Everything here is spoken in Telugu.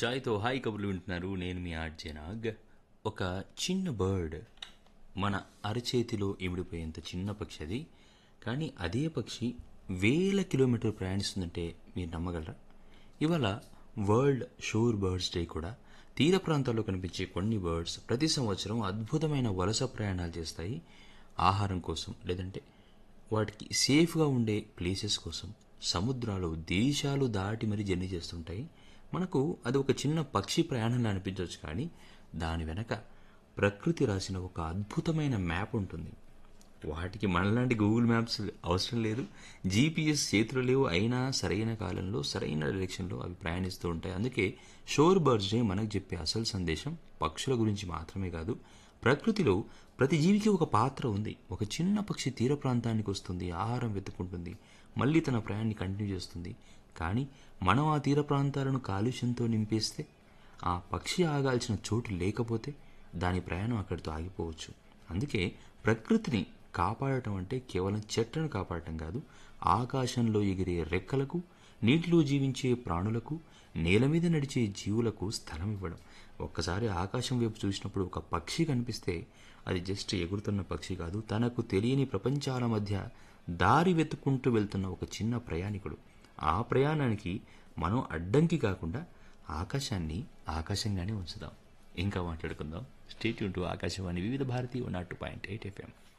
చాయ్తో హాయ్ కబుర్లు వింటున్నారు నేను మీ ఆర్జే నాగ్ ఒక చిన్న బర్డ్ మన అరచేతిలో ఇమిడిపోయేంత చిన్న పక్షి అది కానీ అదే పక్షి వేల కిలోమీటర్ ప్రయాణిస్తుందంటే మీరు నమ్మగలరా ఇవాళ వరల్డ్ షోర్ బర్డ్స్ డే కూడా తీర ప్రాంతాల్లో కనిపించే కొన్ని బర్డ్స్ ప్రతి సంవత్సరం అద్భుతమైన వలస ప్రయాణాలు చేస్తాయి ఆహారం కోసం లేదంటే వాటికి సేఫ్గా ఉండే ప్లేసెస్ కోసం సముద్రాలు దేశాలు దాటి మరీ జర్నీ చేస్తుంటాయి మనకు అది ఒక చిన్న పక్షి ప్రయాణంలో అనిపించవచ్చు కానీ దాని వెనక ప్రకృతి రాసిన ఒక అద్భుతమైన మ్యాప్ ఉంటుంది వాటికి మనలాంటి గూగుల్ మ్యాప్స్ అవసరం లేదు జీపీఎస్ చేతులు లేవు అయినా సరైన కాలంలో సరైన డైరెక్షన్లో అవి ప్రయాణిస్తూ ఉంటాయి అందుకే షోర్ బర్డ్స్ డే మనకు చెప్పే అసలు సందేశం పక్షుల గురించి మాత్రమే కాదు ప్రకృతిలో ప్రతి జీవికి ఒక పాత్ర ఉంది ఒక చిన్న పక్షి తీర ప్రాంతానికి వస్తుంది ఆహారం వెతుక్కుంటుంది మళ్ళీ తన ప్రయాణాన్ని కంటిన్యూ చేస్తుంది కానీ మనం ఆ తీర ప్రాంతాలను కాలుష్యంతో నింపేస్తే ఆ పక్షి ఆగాల్సిన చోటు లేకపోతే దాని ప్రయాణం అక్కడితో ఆగిపోవచ్చు అందుకే ప్రకృతిని కాపాడటం అంటే కేవలం చెట్లను కాపాడటం కాదు ఆకాశంలో ఎగిరే రెక్కలకు నీటిలో జీవించే ప్రాణులకు నేల మీద నడిచే జీవులకు స్థలం ఇవ్వడం ఒక్కసారి ఆకాశం వైపు చూసినప్పుడు ఒక పక్షి కనిపిస్తే అది జస్ట్ ఎగురుతున్న పక్షి కాదు తనకు తెలియని ప్రపంచాల మధ్య దారి వెతుక్కుంటూ వెళ్తున్న ఒక చిన్న ప్రయాణికుడు ఆ ప్రయాణానికి మనం అడ్డంకి కాకుండా ఆకాశాన్ని ఆకాశంగానే ఉంచుదాం ఇంకా మాట్లాడుకుందాం state to Akashvani Vividh Bharati one nought two point eight FM